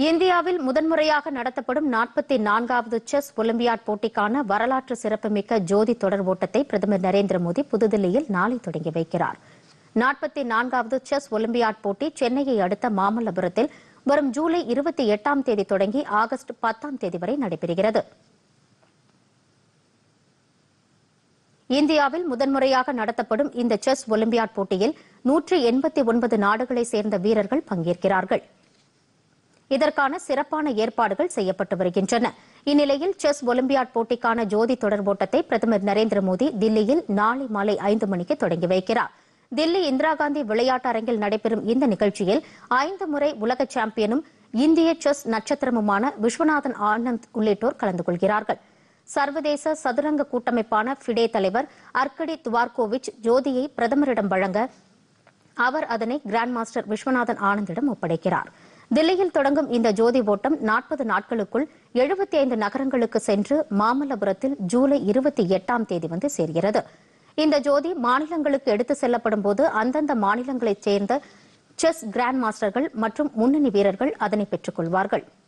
இந்தியாவில் முதன்முறையாக நடத்தப்படும் நாற்பத்தி நான்காவது செஸ் ஒலிம்பியாட் போட்டிக்கான வரலாற்று சிறப்புமிக்க ஜோதி தொடர் ஓட்டத்தை பிரதமர் நரேந்திர மோடி புதுதில்லியில் நாளை தொடங்கி வைக்கிறார் நாற்பத்தி நான்காவது செஸ் ஒலிம்பியாட் போட்டி சென்னையை அடுத்த மாமல்லபுரத்தில் வரும் ஜூலை இருபத்தி எட்டாம் தேதி தொடங்கி ஆகஸ்ட் பத்தாம் தேதி வரை நடைபெறுகிறது இந்தியாவில் முதன்முறையாக நடத்தப்படும் இந்த செஸ் ஒலிம்பியாட் போட்டியில் நூற்றி எண்பத்தி ஒன்பது நாடுகளைச் சேர்ந்த வீரர்கள் பங்கேற்கிறார்கள் இதற்கான சிறப்பான ஏற்பாடுகள் செய்யப்பட்டு வருகின்றன இந்நிலையில் செஸ் ஒலிம்பியாட் போட்டிக்கான ஜோதி தொடர் ஓட்டத்தை பிரதமர் நரேந்திர மோடி தில்லியில் நாளை மாலை ஐந்து மணிக்கு தொடங்கி வைக்கிறார் தில்லி இந்திரா காந்தி விளையாட்டு அரங்கில் நடைபெறும் இந்த நிகழ்ச்சியில் ஐந்து முறை உலக சாம்பியனும் இந்திய செஸ் நட்சத்திரமுமான விஸ்வநாதன் ஆனந்த் உள்ளிட்டோர் கலந்து கொள்கிறார்கள் சர்வதேச சதுரங்க கூட்டமைப்பான ஃபிடே தலைவர் அர்கடி துவார்கோவிச் ஜோதியை பிரதமரிடம் வழங்க அவர் அதனை கிராண்ட் மாஸ்டர் விஸ்வநாதன் ஆனந்திடம் ஒப்படைக்கிறார் தில்லியில் தொடங்கும் இந்த ஜோதி ஓட்டம் நாற்பது நாட்களுக்குள் எழுபத்தி ஐந்து நகரங்களுக்கு சென்று மாமல்லபுரத்தில் ஜூலை இருபத்தி எட்டாம் தேதி வந்து சேர்கிறது இந்த ஜோதி மாநிலங்களுக்கு எடுத்து செல்லப்படும் போது அந்தந்த மாநிலங்களைச் சேர்ந்த செஸ் கிராண்ட் மாஸ்டர்கள் மற்றும் முன்னணி வீரர்கள் அதனை பெற்றுக் கொள்வார்கள்